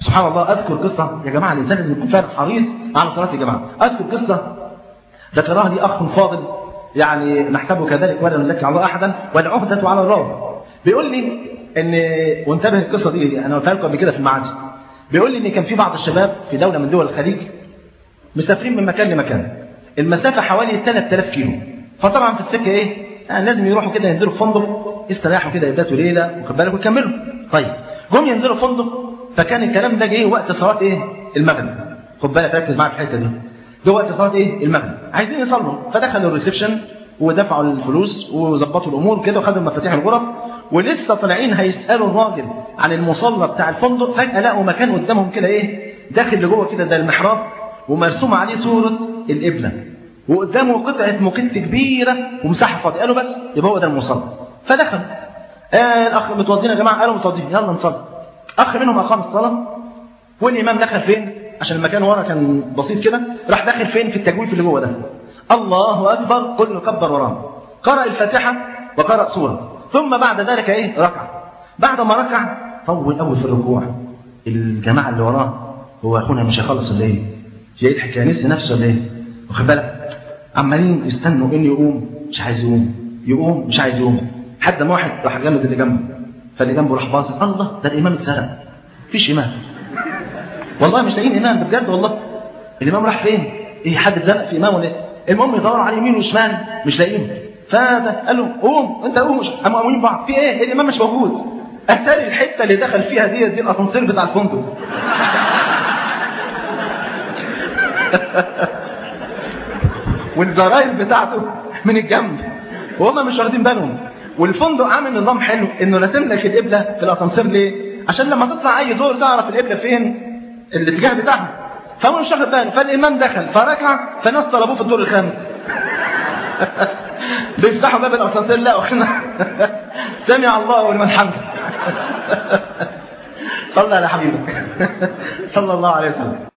سبحان الله اذكر قصه يا جماعه الانسان لازم يكون فعلا حريص على صلاه الجماعه اذكر قصه ذكرها لي اخ فاضل يعني نحسبه كذلك ولا نزكي على الله احدا والعهده على الله بيقول لي ان وانتبه القصه دي انا قلتها لكم قبل كده في المعادي بيقول لي ان كان في بعض الشباب في دوله من دول الخليج مسافرين من مكان لمكان المسافه حوالي 3000 كيلو فطبعا في السكه ايه يعني لازم يروحوا كده ينزلوا في فندق يستريحوا كده يباتوا ليله واخد بالك ويكملوا طيب جم ينزلوا فندق فكان الكلام ده جه وقت صلاه ايه المغرب خد بالك ركز معايا في الحته دي ده وقت صلاه ايه المغرب عايزين يصلوا فدخلوا الريسبشن ودفعوا الفلوس وظبطوا الامور كده وخدوا مفاتيح الغرف ولسه طالعين هيسالوا الراجل عن المصلى بتاع الفندق فجاه لقوا مكان قدامهم كده ايه داخل لجوه كده زي المحراب ومرسوم عليه صوره القبله وقدامه قطعه مقت كبيره ومساحه فاضيه قالوا بس يبقى هو ده المصلى فدخلوا آه الاخ متوضين يا جماعه قالوا متوضين يلا نصلي اخ منهم اقام الصلاه والامام دخل فين عشان المكان ورا كان بسيط كده راح داخل فين في التجويف اللي جوه ده الله اكبر كله كبر وراه قرأ الفاتحه وقرأ سوره ثم بعد ذلك ايه ركع بعد ما ركع طول قوي في الركوع الجماعه اللي وراه هو اخونا مش هيخلص ولا ايه جاي الحكايه نسي نفسه ولا ايه واخد بالك عمالين يستنوا انه يقوم مش عايز يقوم يقوم مش عايز يقوم حد ما واحد راح جامز اللي جنبه فاللي جنبه راح باصص الله ده الامام اتسرق مفيش امام والله مش لاقيين امام بجد والله الامام راح فين ايه حد اتزنق في امام ولا ايه المهم يدوروا على يمين وشمال مش لاقيين فده قال له قوم انت قوم قاموا قاومين بعض في ايه الامام مش موجود اتاري الحته اللي دخل فيها دي دي الاسانسير بتاع الفندق والزراير بتاعته من الجنب وهم مش واخدين بالهم والفندق عامل نظام حلو انه راسم لك القبله في الاسانسير ليه؟ عشان لما تطلع اي دور تعرف القبله فين الاتجاه بتاعها فهو مش واخد باله فالامام دخل فركع فالناس طلبوه في الدور الخامس بيفتحوا باب الاسانسير لا واحنا سمع الله لمن حمده صلى على حبيبك صلى الله عليه وسلم